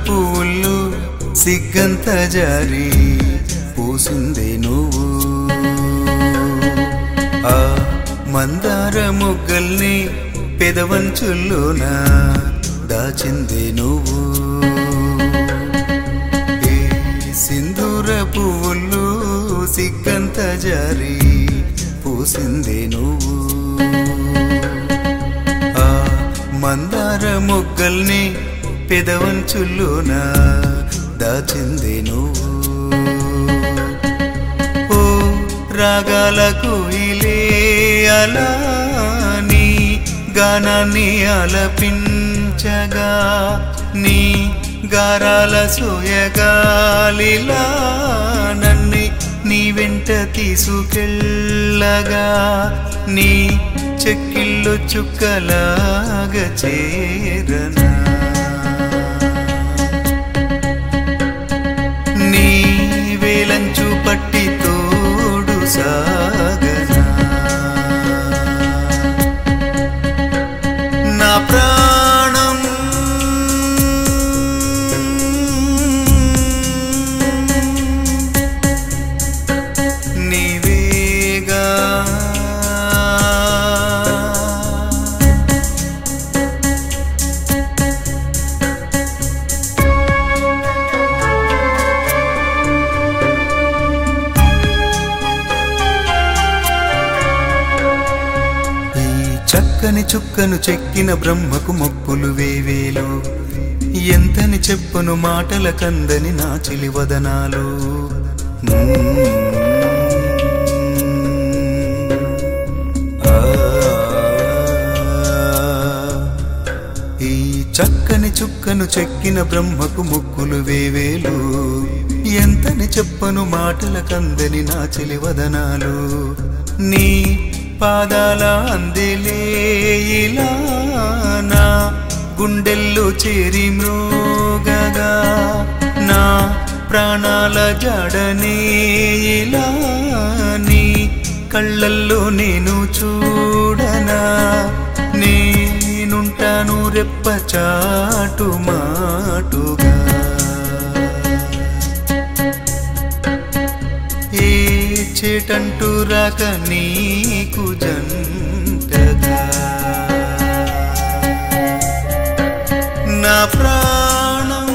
పువ్వులు సిగ్గంత జారి పూసిందే నువ్వు ఆ మందార మొగ్గల్ని పెదవంచుల్లోన దాచిందే నువ్వు ఏ సింధూర పువ్వులు సిగ్గంత జారి పూసిందే నువ్వు ఆ మందార మొగ్గల్ని పెదవంచుల్లోన దాచిందే నువ్వు ఓ రాగాల కోయిలే అలా నీ గానాన్ని ఆలపించగా నీ గారాల సోయగాలిలా నన్ను నీ వెంట తీసుకెళ్ళగా నీ చెక్కిళ్ళు చుక్కలాగా చేరనా నీ వేలంచు పట్టి తోడు సాగనా నా ప్రాణం నీవేగా ఈ చక్కని చుక్కను చెక్కిన బ్రహ్మకు మొక్కులు వేవేలు ఎంతని చెప్పును మాటల కందని నా చిలి వదనాలు ఆ. ఈ చక్కని చుక్కను చెక్కిన బ్రహ్మకు ముక్కులు వేవేలు ఎంతని చెప్పను మాటల కందని నా చెలి వదనాలు నీ పాదాల అందిలే ఇలా నా గుండెల్లో చేరి మ్రోగగా నా ప్రాణాల జడనే ఇలా నీ కళ్ళల్లో నేను చూడనా నేనుంటాను రెప్ప చాటు మాటుగా ఏ చేటంటూ రాక నీకు జంటగా నా ప్రాణం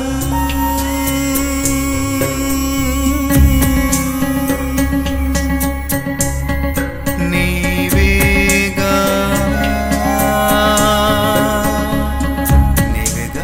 నీవేగా నీవేగా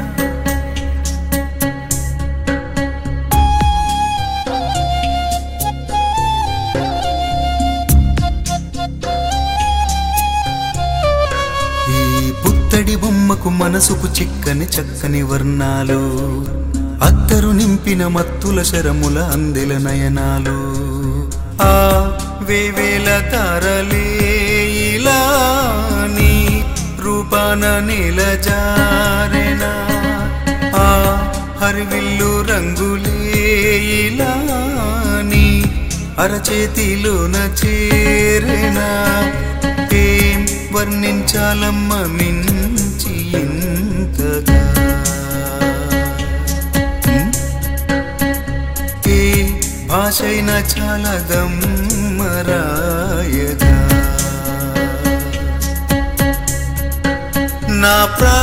ఈ పుత్తడి బొమ్మకు మనసుకు చిక్కని చక్కని వర్ణాలు అత్తరు నింపిన మత్తుల శరముల అందెల నయనాలు ఆ వేవేల తారలే ఇలా నీ రూపాన నీల జారెనా ఆ హరివిల్లు రంగులే ఇలా నీ అరచేతిలోన చేరేనా ఏం వర్ణించాలమ్మ మించి ఇంతగా హ్మ్? ఏ భాషైన చాలా దమ్మరాయగా నా ప్రా